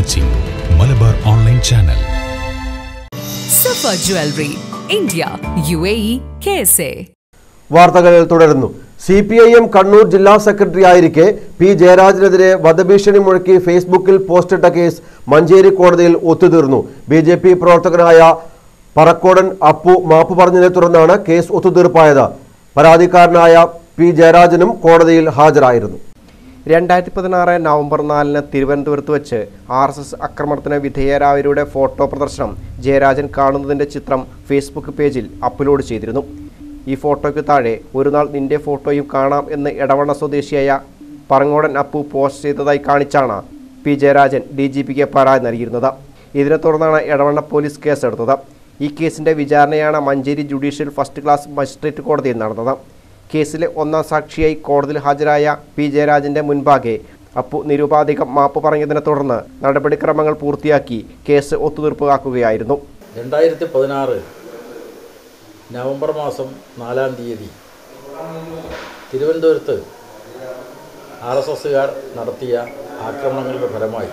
watching Malabar online channel Safa jewellery India U A E K S A വാർത്തകൾ തുടരുന്നു C P I M Kannur ജില്ലാ secretary ആയിരിക്കെ P ജയരാജനെതിരെ വധഭീഷണി മുഴക്കി ഫേസ്ബുക്കിൽ പോസ്റ്റിട്ട കേസ് മഞ്ചേരി കോടതിയിൽ ഒത്തുതീർന്നു ബി ജെ പി പ്രവർത്തകനായ പറക്കോടൻ അപ്പു മാപ്പ് പറഞ്ഞതിനെ തുടർന്നാണ് കേസ് ഒത്തുതീർപ്പായത് പരാതിക്കാരനായ പി ജയരാജനും കോടതിയിൽ ഹാജരായിരുന്നു രണ്ടായിരത്തി പതിനാറ് നവംബർ നാലിന് തിരുവനന്തപുരത്ത് വെച്ച് ആർ എസ് എസ് ആക്രമണത്തിന് വിധേയരായവരുടെ ഫോട്ടോ പ്രദർശനം ജയരാജൻ കാണുന്നതിൻ്റെ ചിത്രം ഫേസ്ബുക്ക് പേജിൽ അപ്ലോഡ് ചെയ്തിരുന്നു ഈ ഫോട്ടോയ്ക്ക് താഴെ ഒരു നാൾ നിന്റെ ഫോട്ടോയും കാണാം എന്ന് എടവണ്ണ സ്വദേശിയായ പറങ്ങോടൻ അപ്പു പോസ്റ്റ് ചെയ്തതായി കാണിച്ചാണ് പി ജയരാജൻ ഡി ജി പിക്ക് പരാതി നൽകിയിരുന്നത് ഇതിനെ തുടർന്നാണ് എടവണ്ണ പോലീസ് കേസെടുത്തത് ഈ കേസിന്റെ വിചാരണയാണ് Manjeri judicial first class magistrate കോടതിയിൽ നടന്നത് കേസിലെ ഒന്നാം സാക്ഷിയായി കോടതിയിൽ ഹാജരായ പി ജയരാജന്റെ മുൻപാകെ അപ്പു നിരുപാധികം മാപ്പ് പറഞ്ഞതിനെ തുടർന്ന് നടപടിക്രമങ്ങൾ പൂർത്തിയാക്കി കേസ് ഒത്തുതീർപ്പാക്കുകയായിരുന്നു രണ്ടായിരത്തി പതിനാറ് നവംബർ മാസം നാലാം തീയതി തിരുവനന്തപുരത്ത് ആർ എസ് എസുകാർ നടത്തിയ ആക്രമണങ്ങളുടെ ഫലമായി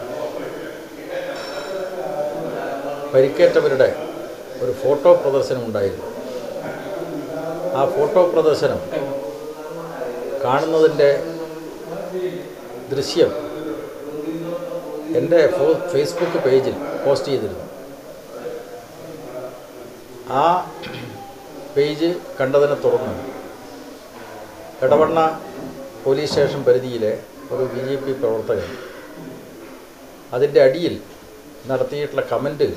പരിക്കേറ്റവരുടെ ഒരു ഫോട്ടോ പ്രദർശനം ഉണ്ടായിരുന്നു ആ ഫോട്ടോ പ്രദർശനം കാണുന്നതിൻ്റെ ദൃശ്യം എൻ്റെ ഫോ ഫേസ്ബുക്ക് പേജിൽ പോസ്റ്റ് ചെയ്തിരുന്നു ആ പേജ് കണ്ടതിനെ തുടർന്ന് എടവണ്ണ പോലീസ് സ്റ്റേഷൻ പരിധിയിലെ ഒരു ബി ജെ പി പ്രവർത്തകൻ അതിൻ്റെ അടിയിൽ നടത്തിയിട്ടുള്ള കമൻറ്റ്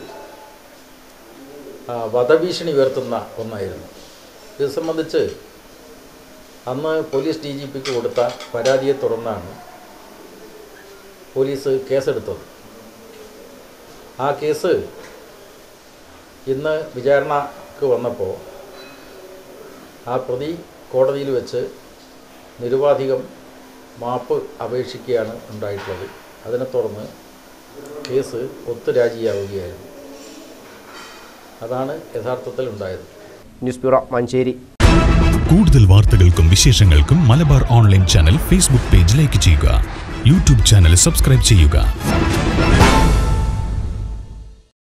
വധഭീഷണി ഉയർത്തുന്ന ഒന്നായിരുന്നു ഇത് സംബന്ധിച്ച് അന്ന് പോലീസ് ഡി ജി പിക്ക് കൊടുത്ത പരാതിയെ തുടർന്നാണ് പോലീസ് കേസെടുത്തത് ആ കേസ് ഇന്ന് വിചാരണക്ക് വന്നപ്പോൾ ആ പ്രതി കോടതിയിൽ വെച്ച് നിരുപാധികം മാപ്പ് അപേക്ഷിക്കുകയാണ് ഉണ്ടായിട്ടുള്ളത് അതിനെ തുടർന്ന് കേസ് ഒത്തുരാജിയാവുകയായിരുന്നു അതാണ് യഥാർത്ഥത്തിൽ ഉണ്ടായത് ന്യൂസ് ബ്യൂറോ മഞ്ചേരി കൂടുതൽ വാർത്തകൾക്കും വിശേഷങ്ങൾക്കും Malabar online channel Facebook page like ചെയ്യുക യൂട്യൂബ് ചാനൽ സബ്സ്ക്രൈബ് ചെയ്യുക